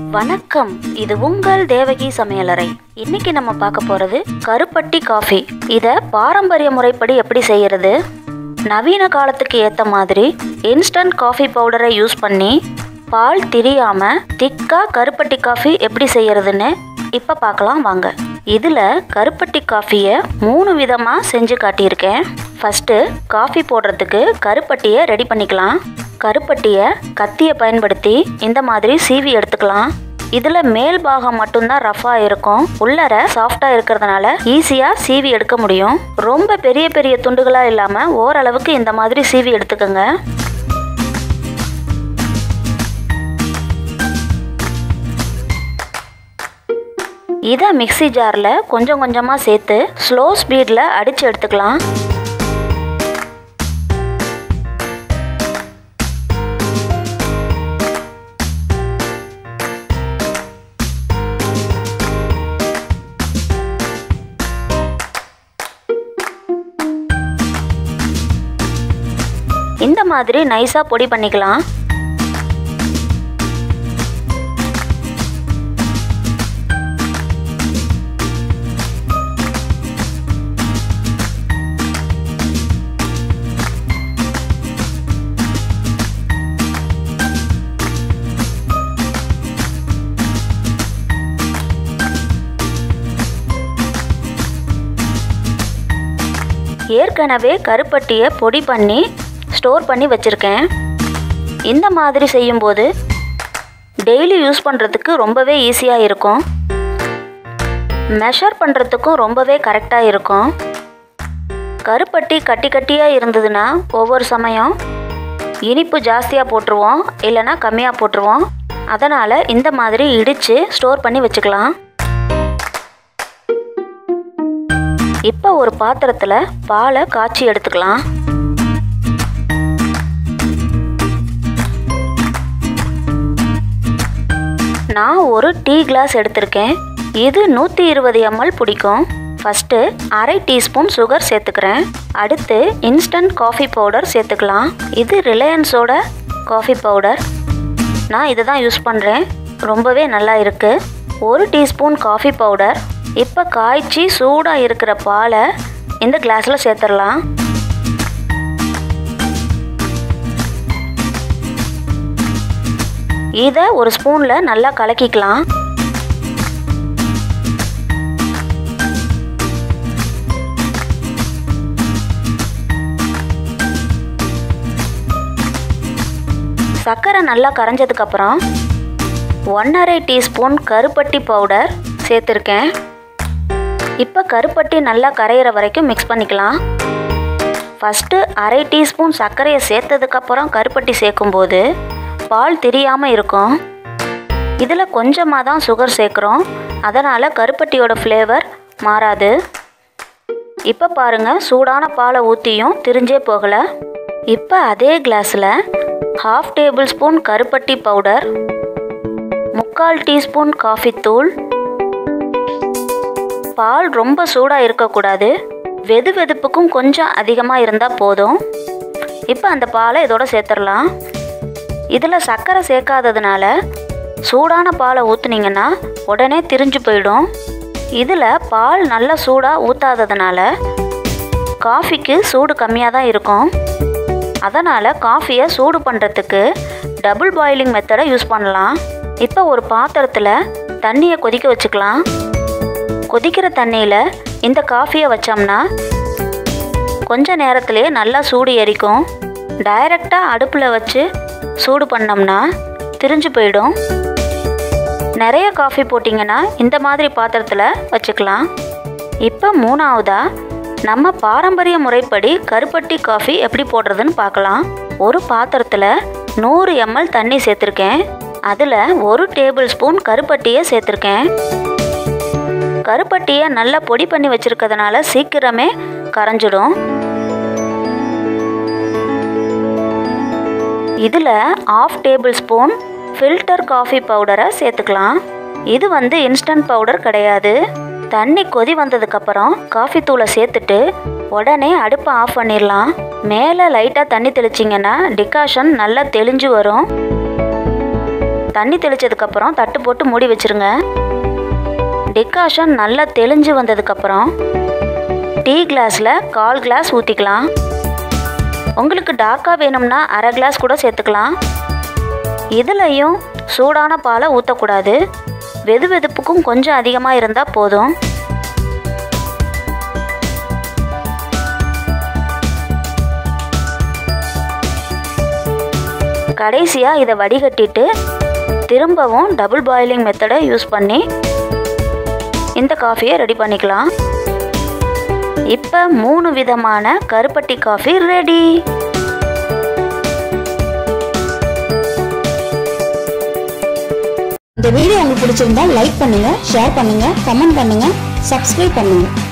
வணக்கம் இது உங்கள் தேவகி சமையலறை இன்னைக்கு நம்ம பார்க்க போறது கருப்பட்டி காஃபி இத பாரம்பரிய முறைப்படி எப்படி செய்யறது நவீன காலத்துக்கு ஏத்த மாதிரி இன்ஸ்டன்ட் காஃபி பவுடரை யூஸ் பண்ணி பால் திரியாம திக்கா கருப்பட்டி காஃபி எப்படி செய்யறதுன்னு இப்ப பார்க்கலாம் வாங்க இதுல கருப்பட்டி காஃபியை மூணு விதமா செஞ்சு காட்டியிருக்கேன் ஃபர்ஸ்ட் காஃபி போடுறதுக்கு கருப்பட்டியை ரெடி பண்ணிக்கலாம் கருப்பட்டியை கத்தியை பயன்படுத்தி இந்த மாதிரி சீவி எடுத்துக்கலாம் இதில் மேல் பாகம் மட்டும்தான் ரஃபாக இருக்கும் உள்ளர சாஃப்டாக இருக்கிறதுனால ஈஸியாக சீவி எடுக்க முடியும் ரொம்ப பெரிய பெரிய துண்டுகளாக இல்லாமல் ஓரளவுக்கு இந்த மாதிரி சீவி எடுத்துக்கோங்க இதை மிக்ஸி ஜாரில் கொஞ்சம் கொஞ்சமாக சேர்த்து ஸ்லோ ஸ்பீடில் அடித்து எடுத்துக்கலாம் இந்த மாதிரி நைஸாக பொடி பண்ணிக்கலாம் ஏற்கனவே கருப்பட்டியை பொடி பண்ணி ஸ்டோர் பண்ணி வச்சுருக்கேன் இந்த மாதிரி செய்யும்போது டெய்லி யூஸ் பண்ணுறதுக்கு ரொம்பவே ஈஸியாக இருக்கும் மெஷர் பண்ணுறதுக்கும் ரொம்பவே கரெக்டாக இருக்கும் கருப்பட்டி கட்டி கட்டியாக இருந்ததுன்னா ஒவ்வொரு சமயம் இனிப்பு ஜாஸ்தியாக போட்டுருவோம் இல்லைன்னா கம்மியாக போட்டுருவோம் அதனால் இந்த மாதிரி இடித்து ஸ்டோர் பண்ணி வச்சுக்கலாம் இப்போ ஒரு பாத்திரத்தில் பாலை காய்ச்சி எடுத்துக்கலாம் நான் ஒரு டீ கிளாஸ் எடுத்திருக்கேன் இது நூற்றி இருபது எம்எல் பிடிக்கும் ஃபஸ்ட்டு அரை டீஸ்பூன் சுகர் சேர்த்துக்கிறேன் அடுத்து இன்ஸ்டன்ட் காஃபி பவுடர் சேர்த்துக்கலாம் இது ரிலையன்ஸோட காஃபி பவுடர் நான் இதை தான் யூஸ் பண்ணுறேன் ரொம்பவே நல்லா இருக்குது ஒரு டீஸ்பூன் காஃபி பவுடர் இப்போ காய்ச்சி சூடாக இருக்கிற பாலை இந்த கிளாஸில் சேர்த்துடலாம் இதை ஒரு ஸ்பூனில் நல்லா கலக்கிக்கலாம் சர்க்கரை நல்லா கரைஞ்சதுக்கப்புறம் ஒன்றரை டீஸ்பூன் கருப்பட்டி பவுடர் சேர்த்துருக்கேன் இப்போ கருப்பட்டி நல்லா கரையிற வரைக்கும் மிக்ஸ் பண்ணிக்கலாம் ஃபஸ்ட்டு அரை டீஸ்பூன் சர்க்கரையை சேர்த்ததுக்கப்புறம் கருப்பட்டி சேர்க்கும்போது பால் தெரியாமல் இருக்கும் இதில் கொஞ்சமாக தான் சுகர் சேர்க்குறோம் அதனால் கருப்பட்டியோட ஃப்ளேவர் மாறாது இப்போ பாருங்கள் சூடான பாலை ஊற்றியும் திரிஞ்சே போகலை இப்போ அதே கிளாஸில் ஹாஃப் டேபிள் ஸ்பூன் கருப்பட்டி பவுடர் முக்கால் டீஸ்பூன் காஃபி தூள் பால் ரொம்ப சூடாக இருக்கக்கூடாது வெது வெதுப்புக்கும் கொஞ்சம் அதிகமாக இருந்தால் போதும் இப்போ அந்த பாலை இதோட சேர்த்துடலாம் இதில் சர்க்கரை சேர்க்காததுனால சூடான பாலை ஊற்றுனீங்கன்னா உடனே திரிஞ்சு போயிடும் இதில் பால் நல்லா சூடாக ஊற்றாததுனால காஃபிக்கு சூடு கம்மியாக தான் இருக்கும் அதனால் காஃபியை சூடு பண்ணுறதுக்கு டபுள் பாயிலிங் மெத்தடை யூஸ் பண்ணலாம் இப்போ ஒரு பாத்திரத்தில் தண்ணியை கொதிக்க வச்சுக்கலாம் கொதிக்கிற தண்ணியில் இந்த காஃபியை வச்சோம்னா கொஞ்ச நேரத்துலேயே நல்லா சூடு எரிக்கும் டைரெக்டாக அடுப்பில் வச்சு சூடு பண்ணோம்னா திரிஞ்சு போயிடும் நிறைய காஃபி போட்டிங்கன்னா இந்த மாதிரி பாத்திரத்தில் வச்சுக்கலாம் இப்போ மூணாவதாக நம்ம பாரம்பரிய முறைப்படி கருப்பட்டி காஃபி எப்படி போடுறதுன்னு பார்க்கலாம் ஒரு பாத்திரத்தில் நூறு எம்எல் தண்ணி சேர்த்துருக்கேன் அதில் ஒரு டேபிள் ஸ்பூன் கருப்பட்டியை சேர்த்துருக்கேன் கருப்பட்டியை நல்லா பொடி பண்ணி வச்சுருக்கிறதுனால சீக்கிரமே கரைஞ்சிடும் இதில் half tablespoon filter coffee பவுடரை சேர்த்துக்கலாம் இது வந்து இன்ஸ்டன்ட் பவுடர் கிடையாது தண்ணி கொதி வந்ததுக்கப்புறம் காஃபி தூளை சேர்த்துட்டு உடனே அடுப்பை ஆஃப் பண்ணிடலாம் மேலே லைட்டாக தண்ணி தெளிச்சிங்கன்னா டிகாஷன் நல்லா தெளிஞ்சு வரும் தண்ணி தெளிச்சதுக்கப்புறம் தட்டு போட்டு மூடி வச்சிருங்க டிகாஷன் நல்லா தெளிஞ்சு வந்ததுக்கப்புறம் டீ கிளாஸில் கால் கிளாஸ் ஊற்றிக்கலாம் உங்களுக்கு டார்க்காக வேணும்னா அரை கிளாஸ் கூட சேர்த்துக்கலாம் இதுலையும் சூடான பாலை ஊற்றக்கூடாது வெது வெதுப்புக்கும் கொஞ்சம் அதிகமாக இருந்தால் போதும் கடைசியாக இதை வடிகட்டிட்டு திரும்பவும் டபுள் பாயிலிங் மெத்தடை யூஸ் பண்ணி இந்த காஃபியை ரெடி பண்ணிக்கலாம் இப்போ மூணு விதமான கருப்பட்டி காஃபி ரெடி இந்த வீடியோ உங்களுக்கு பிடிச்சிருந்தா லைக் பண்ணுங்க ஷேர் பண்ணுங்க கமெண்ட் பண்ணுங்க சப்ஸ்கிரைப் பண்ணுங்க